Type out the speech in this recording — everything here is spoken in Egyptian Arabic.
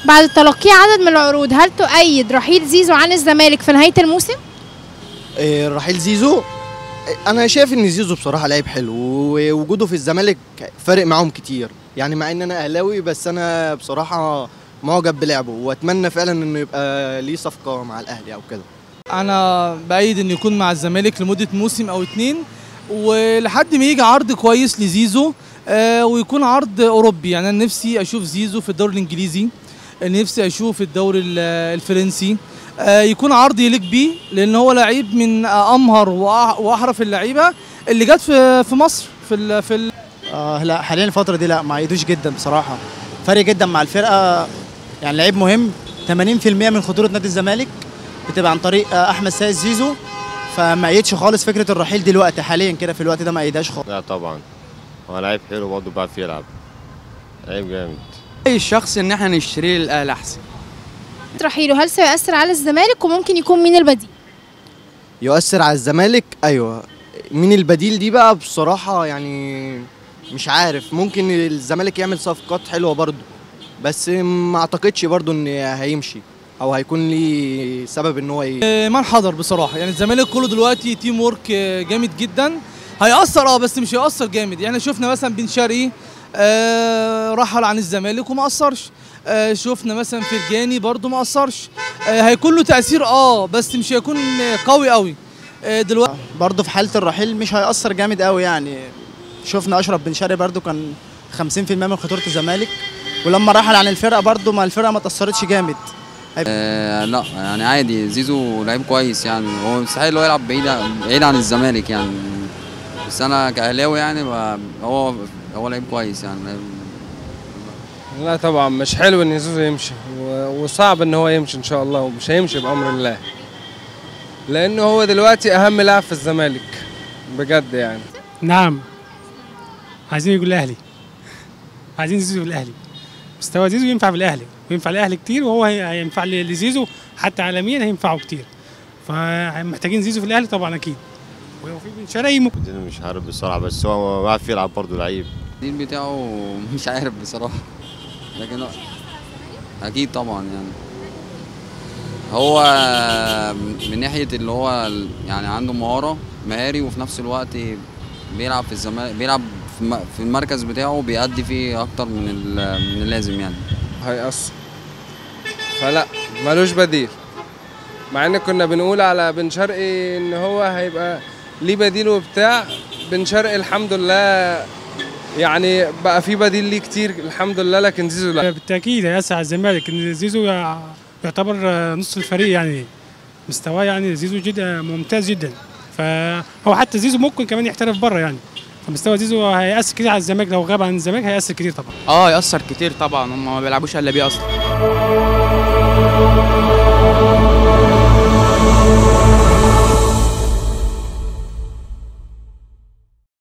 بعد تلقيه عدد من العروض هل تؤيد رحيل زيزو عن الزمالك في نهايه الموسم إيه، رحيل زيزو إيه، انا شايف ان زيزو بصراحه لعيب حلو ووجوده في الزمالك فارق معاهم كتير يعني مع ان انا اهلاوي بس انا بصراحه معجب بلعبه واتمنى فعلا انه يبقى ليه صفقه مع الاهلي او كده انا بايد انه يكون مع الزمالك لمده موسم او اتنين ولحد ما يجي عرض كويس لزيزو آه ويكون عرض اوروبي يعني انا نفسي اشوف زيزو في الدوري الانجليزي نفسي اشوف الدوري ال- الفرنسي آه يكون عرض يليق بيه لان هو لعيب من امهر وأح- واحرف اللعيبه اللي جت في في مصر في ال في ال آه لا حاليا الفترة دي لا ما عيدوش جدا بصراحة فرق جدا مع الفرقة يعني لعيب مهم 80% من خطورة نادي الزمالك بتبقى عن طريق آه أحمد سيد زيزو فما عيدش خالص فكرة الرحيل دلوقتي حاليا كده في الوقت ده ما عيدهاش خالص لا طبعا هو لعيب حلو برضه بيعرف يلعب لعيب جامد اي الشخص ان احنا نشتريه للاهلي احسن رحيله هل سيؤثر على الزمالك وممكن يكون مين البديل يؤثر على الزمالك ايوه مين البديل دي بقى بصراحه يعني مش عارف ممكن الزمالك يعمل صفقات حلوه برضه بس ما اعتقدش برضه ان هيمشي او هيكون ليه سبب ان هو ي... آه، ما انحدر بصراحه يعني الزمالك كله دلوقتي تيم وورك آه، جامد جدا هيأثر اه بس مش هيأثر جامد يعني شفنا مثلا بن شرقي آه رحل عن الزمالك وما أثرش آه شفنا مثلا فرجاني برضو ما أثرش آه هيكون له تأثير اه بس مش هيكون آه، قوي قوي آه دلوقتي برضه في حالة الرحيل مش هيأثر جامد قوي يعني شفنا أشرف بن شرقي برضه كان 50% من خطورة الزمالك ولما رحل عن الفرقة برضه ما الفرقة ما تأثرتش جامد آه لا يعني عادي زيزو لعيب كويس يعني هو مستحيل هو يلعب بعيد بعيد عن الزمالك يعني بس انا كاهلاوي يعني ب- هو هو لعيب كويس يعني لا طبعا مش حلو ان زيزو يمشي و- وصعب ان هو يمشي ان شاء الله ومش هيمشي بامر الله لانه هو دلوقتي اهم لاعب في الزمالك بجد يعني نعم عايزين يقول الاهلي عايزين زيزو في الاهلي مستوى زيزو ينفع في الاهلي وينفع الاهلي كتير وهو هي- هينفع ل- لزيزو حتى عالميا هينفعه كتير فمحتاجين زيزو في الاهلي طبعا اكيد ولو في بن شرقي ممكن دي مش عارف بصراحه بس هو بيعرف يلعب برضه لعيب الديل بتاعه مش عارف بصراحه لكن هو- اكيد طبعا يعني هو من ناحيه اللي هو ال- يعني عنده مهاره مهاري وفي نفس الوقت بيلعب في الزمالك بيلعب في الم- في المركز بتاعه بيأدي فيه اكتر من ال- من اللازم يعني هيأثر فلا ملوش بديل مع ان كنا بنقول على بن شرقي ان هو هيبقى ليه بديل وبتاع بن شرقي الحمد لله يعني بقى في بديل ليه كتير الحمد لله لكن زيزو لا بالتاكيد هيأثر على الزمالك ان زيزو يع- يعتبر نص الفريق يعني مستواه يعني زيزو جدا ممتاز جدا فهو حتى زيزو ممكن كمان يحترف بره يعني فمستوى زيزو هيأثر كتير على الزمالك لو غاب عن الزمالك هيأثر كتير طبعا اه يأثر كتير طبعا هم ما بيلعبوش الا بيه اصلا